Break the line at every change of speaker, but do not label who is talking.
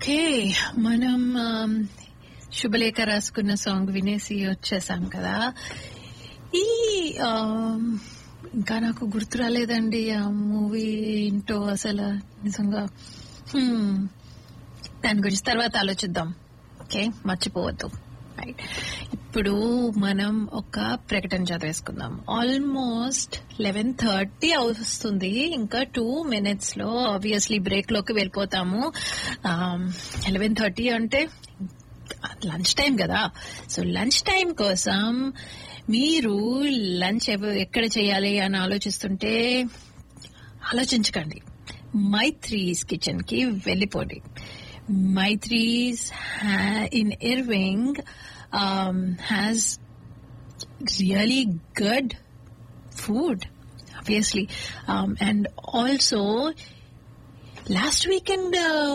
Okay మనం ఆమ్, శుభలేఖ రాసుకున్న song వినేసి వచ్చేసాం కదా ఈ ఆమ్, ఇంకా నాకు గుర్తు రాలేదండి ఆ మూవీ ఏంటో అసలు నిజంగా హ్మ్. దాని గురించి తర్వాత ఆలోచిద్దాం ఓకే మర్చిపోవద్దు రైట్ ఇప్పుడు మనం ఒక ప్రకటన చదివేసుకుందాం ఆల్మోస్ట్ లెవెన్ థర్టీ వస్తుంది ఇంకా టూ మినిట్స్ లో ఆబ్వియస్లీ బ్రేక్ లోకి వెళ్ళిపోతాము లెవెన్ థర్టీ అంటే లంచ్ టైం కదా సో లంచ్ టైం కోసం మీరు లంచ్ ఎక్కడ చేయాలి అని ఆలోచిస్తుంటే ఆలోచించకండి మైత్రీస్ కిచెన్ కి వెళ్ళిపోండి Maitri's in Irving has really good food obviously um, and also last weekend uh,